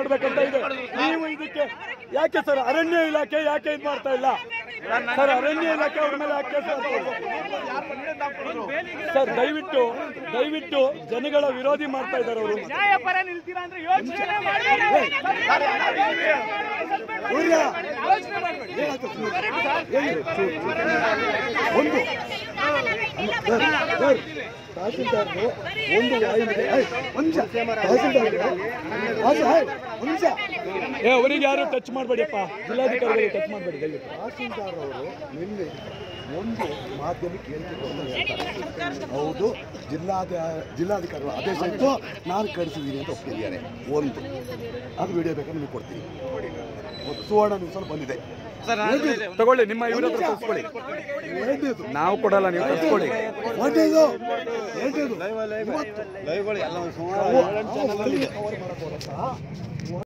ಕೊಡ್ಬೇಕಂತ ಇದೆ ನೀವು ಇದಕ್ಕೆ ಯಾಕೆ ಸರ್ ಅರಣ್ಯ ಇಲಾಖೆ ಯಾಕೆ ಇದು ಮಾಡ್ತಾ ಇಲ್ಲ ಸರ್ ಅರಣ್ಯ ಇಲಾಖೆ ಅವ್ರ ಮೇಲೆ ಯಾಕೆ ಕೇಸ್ ಮಾಡ್ತಾ ಇಲ್ಲ? ಸರ್ ದಯವಿಟ್ಟು ದಯವಿಟ್ಟು ಜನಗಳ ವಿರೋಧಿ ಮಾಡ್ತಾ ಇದ್ದಾರೆ ಅವರು ನ್ಯಾಯ ಪರ ನಿಲ್ತೀರಾ ಅಂದ್ರೆ ಯೋಚನೆ ಮಾಡಬೇಡಿ ಒಂದು ಸರ್ ತಹಸೀಲ್ದಾರ್ರು ಒಂದು ವಾಹಿನಿಗೆ ಏಯ್, ಒಂದು ನಿಮಿಷ ತಹಸೀಲ್ದಾರ್ರು ಆಯ್ತು, ಆಯ್ತು, ಒಂದು ನಿಮಿಷ ಏ ಅವರಿಗೆ ಯಾರು ಟಚ್ ಮಾಡಬೇಡಿಯಪ್ಪ ಜಿಲ್ಲಾಧಿಕಾರಿಗಳು ಟಚ್ ಮಾಡಬೇಡಿ ದಯವಿಟ್ಟು ತಹಸೀಲ್ದಾರ್ ಅವರು ನಿನ್ನೆ ಒಂದು ಮಾಧ್ಯಮಕ್ಕೆ ಹೇಳಿಕೆ ಕೊಡ್ತಾ ಹೇಳ್ತಾರೆ. ಹೌದು ಜಿಲ್ಲಾಧ ಜಿಲ್ಲಾಧಿಕಾರಿಗಳ ಆದೇಶ ಇತ್ತು ನಾನು ಕಳಿಸಿದ್ದೀನಿ ಅಂತ ಒಪ್ಪಿದ್ದಾರೆ ಒಂದು ಅದು ವಿಡಿಯೋ ಬೇಕಾದ್ರೆ ನಿಮಗೆ ಕೊಡ್ತೀನಿ ಒಂದು ಸುವರ್ಣ ನ್ಯೂಸಲ್ಲಿ ಬಂದಿದೆ ತಗೊಳ್ಳಿ ನಿಮ್ಮ ಇವ್ರ ಹತ್ರ ತರಿಸ್ಕೊಳ್ಳಿ ನಾವು ಕೊಡಲ್ಲ ನೀವು ತರಿಸ್ಕೊಳ್ಳಿ ಒಂದೇದು ಎರಡೇದು ಇವತ್ತು